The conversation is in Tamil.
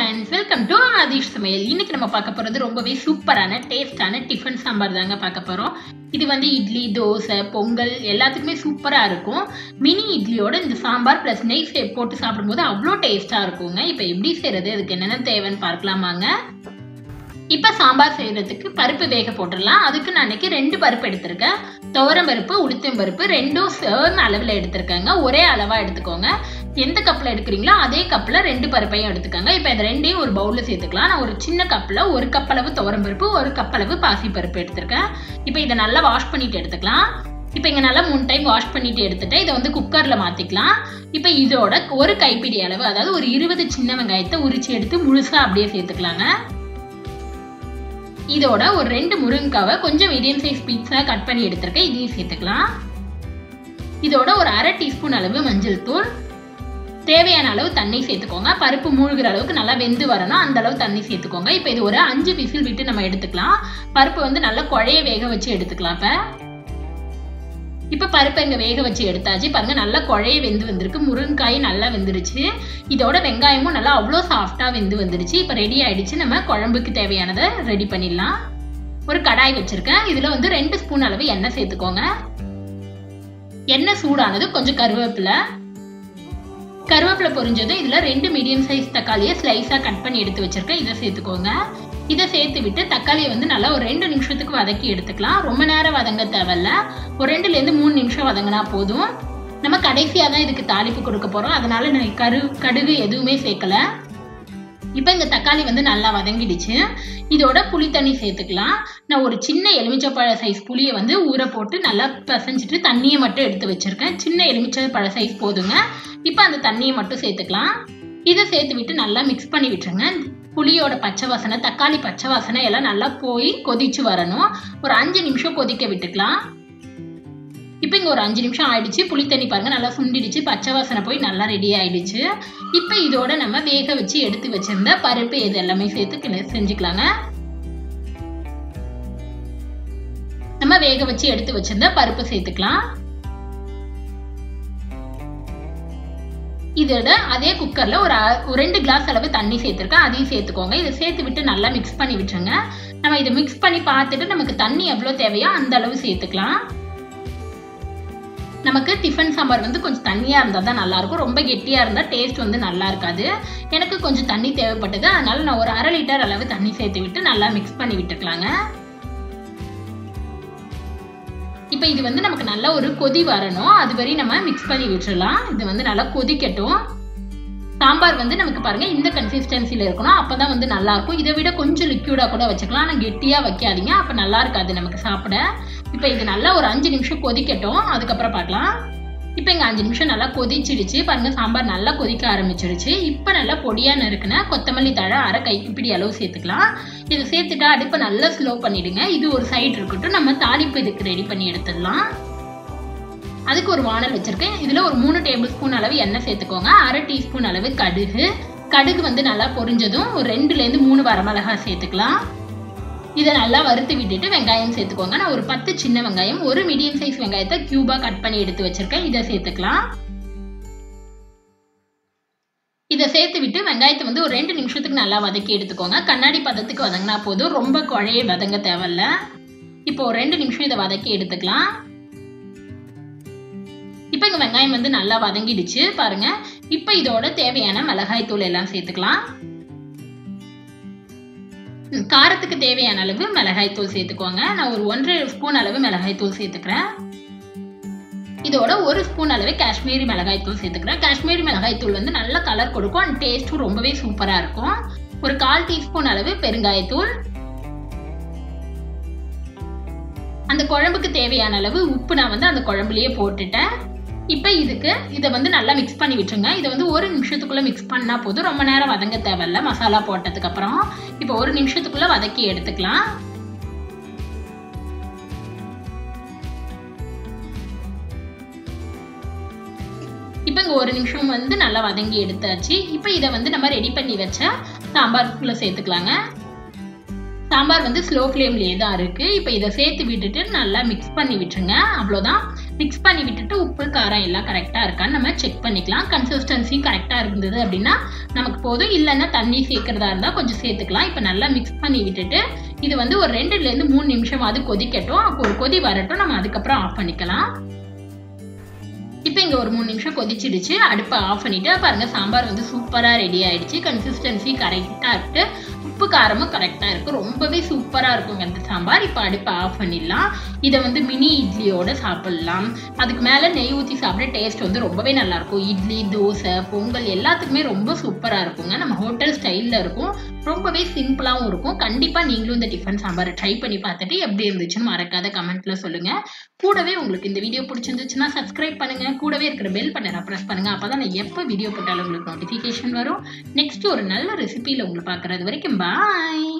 ஃப்ரெண்ட்ஸ் வெல்கம் டு ஆதிஷ் சமையல் இன்னைக்கு நம்ம பார்க்க போகிறது ரொம்பவே சூப்பரான டேஸ்டான டிஃபன் சாம்பார் தாங்க பார்க்க போகிறோம் இது வந்து இட்லி தோசை பொங்கல் எல்லாத்துக்குமே சூப்பராக இருக்கும் மினி இட்லியோட இந்த சாம்பார் ப்ளஸ் நெய் சே போட்டு சாப்பிடும்போது அவ்வளோ டேஸ்ட்டாக இருக்குங்க இப்போ எப்படி செய்கிறது அதுக்கு என்னென்ன தேவைன்னு பார்க்கலாமாங்க இப்போ சாம்பார் செய்கிறதுக்கு பருப்பு வேக போட்டுடலாம் அதுக்கு நான் அன்னைக்கு ரெண்டு பருப்பு எடுத்திருக்கேன் துவரம் பருப்பு உளுத்தம் பருப்பு ரெண்டும் சேம் அளவில் எடுத்திருக்கேங்க ஒரே அளவாக எடுத்துக்கோங்க எந்த கப்பில் எடுக்கிறீங்களோ அதே கப்பில் ரெண்டு பருப்பையும் எடுத்துக்கோங்க இப்போ இந்த ரெண்டையும் ஒரு பவுலில் சேர்த்துக்கலாம் நான் ஒரு சின்ன கப்பில் ஒரு கப் அளவு துவரம் பருப்பு ஒரு கப் அளவு பாசி பருப்பு எடுத்திருக்கேன் இப்போ இதை நல்லா வாஷ் பண்ணிட்டு எடுத்துக்கலாம் இப்போ இங்கே நல்லா மூணு டைம் வாஷ் பண்ணிட்டு எடுத்துட்டு இதை வந்து குக்கரில் மாற்றிக்கலாம் இப்போ இதோட ஒரு கைப்பிடி அளவு அதாவது ஒரு இருபது சின்ன வெங்காயத்தை உரிச்சு எடுத்து முழுசாக அப்படியே சேர்த்துக்கலாங்க இதோட ஒரு ரெண்டு முருங்கைக்காவை கொஞ்சம் மீடியம் சைஸ் பீஸாக கட் பண்ணி எடுத்திருக்கேன் இதையும் சேர்த்துக்கலாம் இதோட ஒரு அரை டீஸ்பூன் அளவு மஞ்சள் தூள் தேவையான அளவு தண்ணி சேர்த்துக்கோங்க பருப்பு மூழ்கிற அளவுக்கு நல்லா வெந்து வரணும் அந்த அளவு தண்ணி சேர்த்துக்கோங்க இப்போ இது ஒரு அஞ்சு விசில் விட்டு நம்ம எடுத்துக்கலாம் பருப்பு வந்து நல்லா குழைய வேக வச்சு எடுத்துக்கலாம் இப்போ இப்போ பருப்பை இங்கே வேக வச்சு எடுத்தாச்சு பாருங்க நல்லா குழைய வெந்து வந்திருக்கு முருங்காய் நல்லா வெந்துருச்சு இதோட வெங்காயமும் நல்லா அவ்வளோ சாஃப்டாக வெந்து வந்துருச்சு இப்போ ரெடி ஆயிடுச்சு நம்ம குழம்புக்கு தேவையானதை ரெடி பண்ணிடலாம் ஒரு கடாய் வச்சிருக்கேன் இதில் வந்து ரெண்டு ஸ்பூன் அளவு எண்ணெய் சேர்த்துக்கோங்க எண்ணெய் சூடானது கொஞ்சம் கருவேப்பிலை கருவேப்பிலை பொரிஞ்சதும் இதில் ரெண்டு மீடியம் சைஸ் தக்காளியை ஸ்லைஸாக கட் பண்ணி எடுத்து வச்சிருக்கேன் இதை சேர்த்துக்கோங்க இதை சேர்த்து விட்டு தக்காளியை வந்து நல்லா ஒரு ரெண்டு நிமிஷத்துக்கு வதக்கி எடுத்துக்கலாம் ரொம்ப நேரம் வதங்க தேவையில்ல ஒரு ரெண்டுலேருந்து மூணு நிமிஷம் வதங்கினா போதும் நம்ம கடைசியாக தான் இதுக்கு தாளிப்பு கொடுக்க போகிறோம் அதனால நான் கரு கடுகு எதுவுமே சேர்க்கல இப்போ இந்த தக்காளி வந்து நல்லா வதங்கிடுச்சு இதோட புளி தண்ணி சேர்த்துக்கலாம் நான் ஒரு சின்ன எலுமிச்சப்பழ சைஸ் புளியை வந்து ஊற போட்டு நல்லா பிசைஞ்சிட்டு தண்ணியை மட்டும் எடுத்து வச்சிருக்கேன் சின்ன எலுமிச்சப்பழ சைஸ் போதுங்க இப்போ அந்த தண்ணியை மட்டும் சேர்த்துக்கலாம் இதை சேர்த்து விட்டு நல்லா மிக்ஸ் பண்ணி விட்டுருங்க புளியோட பச்சை வாசனை தக்காளி பச்சை வாசனை எல்லாம் நல்லா போய் கொதிச்சு வரணும் ஒரு அஞ்சு நிமிஷம் கொதிக்க விட்டுக்கலாம் இப்போ இங்கே ஒரு அஞ்சு நிமிஷம் ஆயிடுச்சு புளி தண்ணி பாருங்க நல்லா சுண்டிடுச்சு பச்சை வாசனை போய் நல்லா ரெடி ஆயிடுச்சு இப்போ இதோட நம்ம வேக வச்சு எடுத்து வச்சிருந்த பருப்பு இது எல்லாமே சேர்த்து செஞ்சுக்கலாங்க நம்ம வேக வச்சு எடுத்து வச்சிருந்த பருப்பு சேர்த்துக்கலாம் இதோட அதே குக்கர்ல ஒரு ஒரு ரெண்டு கிளாஸ் அளவு தண்ணி சேர்த்துருக்கேன் அதையும் சேர்த்துக்கோங்க இதை சேர்த்து விட்டு நல்லா மிக்ஸ் பண்ணி விட்டுருங்க நம்ம இதை மிக்ஸ் பண்ணி பார்த்துட்டு நமக்கு தண்ணி எவ்வளோ தேவையோ அந்த அளவு சேர்த்துக்கலாம் நமக்கு டிஃபன் சாம்பார் வந்து கொஞ்சம் தண்ணியாக இருந்தால் தான் நல்லாயிருக்கும் ரொம்ப கெட்டியாக இருந்தால் டேஸ்ட் வந்து நல்லா இருக்காது எனக்கு கொஞ்சம் தண்ணி தேவைப்பட்டது அதனால நான் ஒரு அரை லிட்டர் அளவு தண்ணி சேர்த்து விட்டு நல்லா மிக்ஸ் பண்ணி விட்டுக்கலாங்க இப்போ இது வந்து நமக்கு நல்ல ஒரு கொதி வரணும் அது வரை நம்ம மிக்ஸ் பண்ணி விட்டுறலாம் இது வந்து நல்லா கொதிக்கட்டும் சாம்பார் வந்து நமக்கு பாருங்க இந்த கன்சிஸ்டன்சில இருக்கணும் அப்பதான் வந்து நல்லா இருக்கும் இதை விட கொஞ்சம் லிக்யூடா கூட வச்சுக்கலாம் ஆனால் கெட்டியா வைக்காதீங்க அப்ப நல்லா இருக்காது நமக்கு சாப்பிட இப்போ இது நல்லா ஒரு அஞ்சு நிமிஷம் கொதிக்கட்டும் அதுக்கப்புறம் பார்க்கலாம் இப்போ இங்கே அஞ்சு நிமிஷம் நல்லா கொதிச்சிடுச்சு பாருங்க சாம்பார் நல்லா கொதிக்க ஆரம்பிச்சிடுச்சு இப்போ நல்லா பொடியா நறுக்குன கொத்தமல்லி தழை அரை கைப்பிடி அளவு சேர்த்துக்கலாம் இதை சேர்த்துட்டா அடுப்பை நல்லா ஸ்லோ பண்ணிடுங்க இது ஒரு சைடு இருக்கட்டும் நம்ம தாளிப்பு இதுக்கு ரெடி பண்ணி எடுத்துடலாம் அதுக்கு ஒரு வானல் வச்சிருக்கேன் இதில் ஒரு மூணு டேபிள் ஸ்பூன் அளவு எண்ணெய் சேர்த்துக்கோங்க அரை டீஸ்பூன் அளவு கடுகு கடுகு வந்து நல்லா பொரிஞ்சதும் ஒரு ரெண்டுலேருந்து மூணு வரமிளகாய் சேர்த்துக்கலாம் இதை நல்லா வறுத்து விட்டுட்டு வெங்காயம் சேர்த்துக்கோங்க நான் ஒரு பத்து சின்ன வெங்காயம் ஒரு மீடியம் சைஸ் வெங்காயத்தை கியூபா கட் பண்ணி எடுத்து வச்சிருக்கேன் இதை சேர்த்துக்கலாம் இதை சேர்த்து விட்டு வெங்காயத்தை வந்து ஒரு ரெண்டு நிமிஷத்துக்கு நல்லா வதக்கி எடுத்துக்கோங்க கண்ணாடி பதத்துக்கு வதங்கினா போதும் ரொம்ப குழைய வதங்க தேவையில்ல இப்போ ஒரு ரெண்டு நிமிஷம் இதை வதக்கி எடுத்துக்கலாம் இப்போ இங்கே வெங்காயம் வந்து நல்லா வதங்கிடுச்சு பாருங்க இப்போ இதோட தேவையான மிளகாய் தூள் எல்லாம் சேர்த்துக்கலாம் காரத்துக்கு தேவையான அளவு மிளகாய் தூள் சேர்த்துக்கோங்க நான் ஒரு ஒன்றரை ஸ்பூன் அளவு மிளகாய் தூள் சேர்த்துக்கிறேன் இதோட ஒரு ஸ்பூன் அளவு காஷ்மீரி மிளகாய் தூள் சேர்த்துக்கிறேன் காஷ்மீரி மிளகாய் தூள் வந்து நல்ல கலர் கொடுக்கும் அண்ட் டேஸ்ட்டும் ரொம்பவே சூப்பராக இருக்கும் ஒரு கால் டீஸ்பூன் அளவு பெருங்காயத்தூள் அந்த குழம்புக்கு தேவையான அளவு உப்பு நான் வந்து அந்த குழம்புலயே போட்டுட்டேன் இப்போ இதுக்கு இதை வந்து நல்லா மிக்ஸ் பண்ணி விட்டுருங்க இதை வந்து ஒரு நிமிஷத்துக்குள்ள மிக்ஸ் பண்ணா போதும் ரொம்ப நேரம் வதங்க தேவையில்ல மசாலா போட்டதுக்கு அப்புறம் இப்போ ஒரு நிமிஷத்துக்குள்ள வதக்கி எடுத்துக்கலாம் இப்போ இங்கே ஒரு நிமிஷம் வந்து நல்லா வதங்கி எடுத்தாச்சு இப்போ இதை வந்து நம்ம ரெடி பண்ணி வச்ச சாம்பாருக்குள்ளே சேர்த்துக்கலாங்க சாம்பார் வந்து ஸ்லோ ஃப்ளேம்லேயே தான் இருக்குது இப்போ இதை சேர்த்து விட்டுட்டு நல்லா மிக்ஸ் பண்ணி விட்டுருங்க அவ்வளோதான் மிக்ஸ் பண்ணி விட்டுட்டு உப்பு காரம் எல்லாம் கரெக்டாக இருக்கான்னு நம்ம செக் பண்ணிக்கலாம் கன்சிஸ்டன்சி கரெக்டாக இருந்தது அப்படின்னா நமக்கு போதும் இல்லைன்னா தண்ணி சேர்க்கறதா இருந்தால் கொஞ்சம் சேர்த்துக்கலாம் இப்போ நல்லா மிக்ஸ் பண்ணி விட்டுட்டு இது வந்து ஒரு ரெண்டுலேருந்து மூணு நிமிஷமாவது கொதிக்கட்டும் அப்போ ஒரு கொதி வரட்டும் நம்ம அதுக்கப்புறம் ஆஃப் பண்ணிக்கலாம் இப்போ இங்கே ஒரு மூணு நிமிஷம் கொதிச்சிடுச்சு அடுப்பை ஆஃப் பண்ணிட்டு பாருங்க சாம்பார் வந்து சூப்பராக ரெடி ஆயிடுச்சு கன்சிஸ்டன்சி கரெக்டாக இருக்கு உப்பு காரமும் கரெக்டாக இருக்கு ரொம்பவே சூப்பராக இருக்குங்க இந்த சாம்பார் இப்போ அடுப்பை ஆஃப் பண்ணிடலாம் இதை வந்து மினி இட்லியோட சாப்பிடலாம் அதுக்கு மேலே நெய் ஊற்றி சாப்பிட டேஸ்ட் வந்து ரொம்பவே நல்லா இருக்கும் இட்லி தோசை பொங்கல் எல்லாத்துக்குமே ரொம்ப சூப்பராக இருக்குங்க நம்ம ஹோட்டல் ஸ்டைலில் இருக்கும் ரொம்பவே சிம்பிளாகவும் இருக்கும் கண்டிப்பாக நீங்களும் இந்த டிஃபன் சாம்பாரை ட்ரை பண்ணி பார்த்துட்டு எப்படி இருந்துச்சுன்னு மறக்காத கமெண்ட்ல சொல்லுங்க கூடவே உங்களுக்கு இந்த வீடியோ பிடிச்சிருந்துச்சுன்னா சப்ஸ்கிரைப் பண்ணுங்க கூடவே இருக்கிற பெல் பட்டனை ப்ரெஸ் பண்ணுங்க அப்பதான் நான் எப்போ வீடியோ போட்டாலும் உங்களுக்கு நோட்டிஃபிகேஷன் வரும் நெக்ஸ்ட் ஒரு நல்ல ரெசிபியில் உங்களை பார்க்கறது வரைக்கும் பாய்